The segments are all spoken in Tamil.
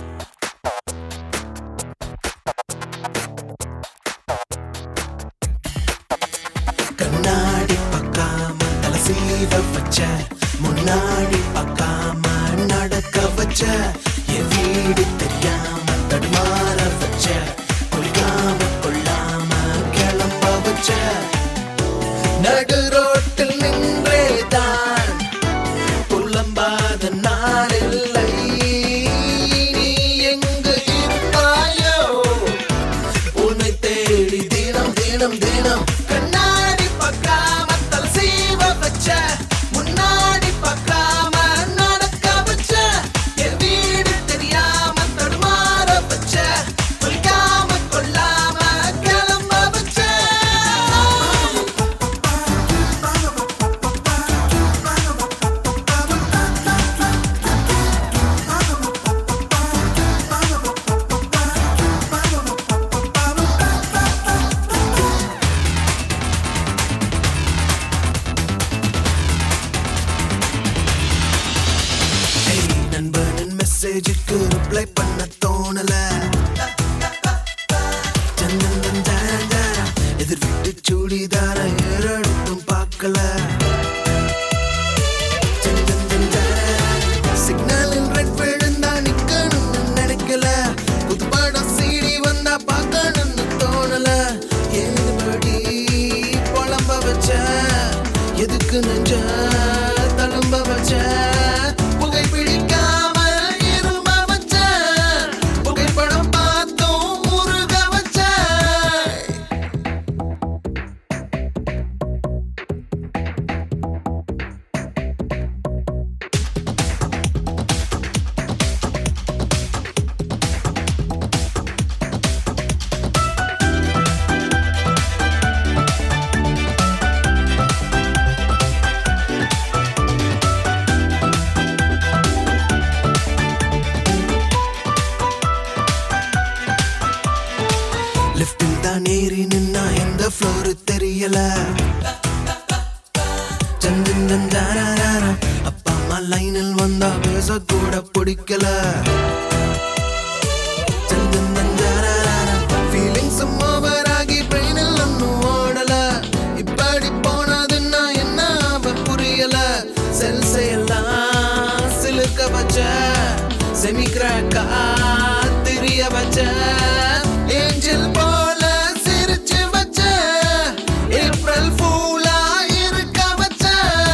கண்ணாடி பார்க்காம தலை சீவ வச்ச முன்னாடி பார்க்காம நடக்க வச்ச என் வீடு தெரியாம தடுமாற வச்ச குளிக்காம கொள்ளாம கிளம்ப வச்ச நடு ரோட்டில் நின்றேதான் புலம்பாத நாளில்லை நீ எங்கு இருப்பாயோ உன்னை தேடி தினம் தினம் தினம் கண்ணாடி பார்க்காம தலை சீவ வச்ச முன்னாடி பார்க்காம நடக்க வச்ச என் வீடு தெரியாம தடுமாற வச்ச குளிக்காம கொள்ளாம கிளம்ப வச்ச ஏய், நண்பனின் மெசேஜுக்கு ரிப்ளை பண்ண தோணல தன் தன் தன் தன் தன். எதிர் வீட்டு சூடிதார ஏறெடுத்தும் பார்க்கல தன் தன் தன் தன். சிக்னலில் ரெட் விழுந்தா நிக்கணும்னு நினைக்கல புது படம் சீடி வந்தா பார்க்கணும்னு தோணல ஏதுபடி புலம்ப வச்ச எதுக்கு நெஞ்ச தழும்ப வச்ச புகை பிடிக்காம இரும்ப வச்ச புகைப்படம் பார்த்தும் முருக வச்ச லிஃப்டில் தான் ஏறி நின்னா எந்த ஃப்ளோர் தெரியல சந்தன் தந்தாராரா. அப்பா அம்மா லைனில் வந்தா பேச கூட பிடிக்கல சந்தன் தந்தாராரா. feelings உம் over ஆகி brain ல் ஒண்ணும் ஓடல. இப்படி போனதுன்னா என்ன அவ புரியல செல்ஸ் எல்லாம் சிலுக்க வச்ச செமி கிராக்கா தெரிய வச்ச ஏஞ்சல் போல சிரிச்சு வச்ச ஏப்ரல் ஃபூலா இருக்க வச்ச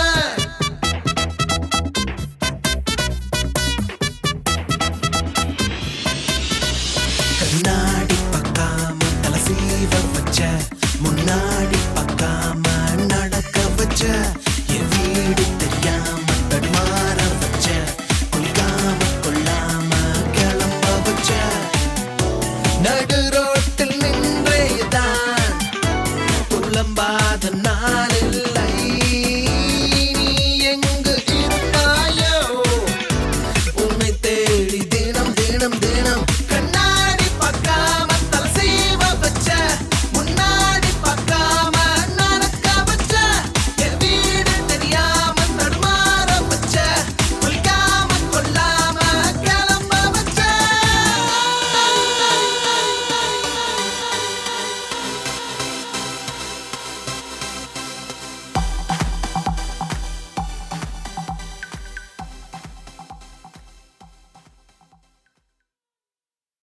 கண்ணாடி பார்க்காம தலை சீவ வச்ச முன்னாடி பார்க்காம நடக்க வச்ச என் வீடு தெரியாம தடுமாற வச்ச குளிக்காம கொள்ளாம கிளம்ப வச்ச நடு ரோட்டில் நின்றேதான் புலம்பாத நாளில்லை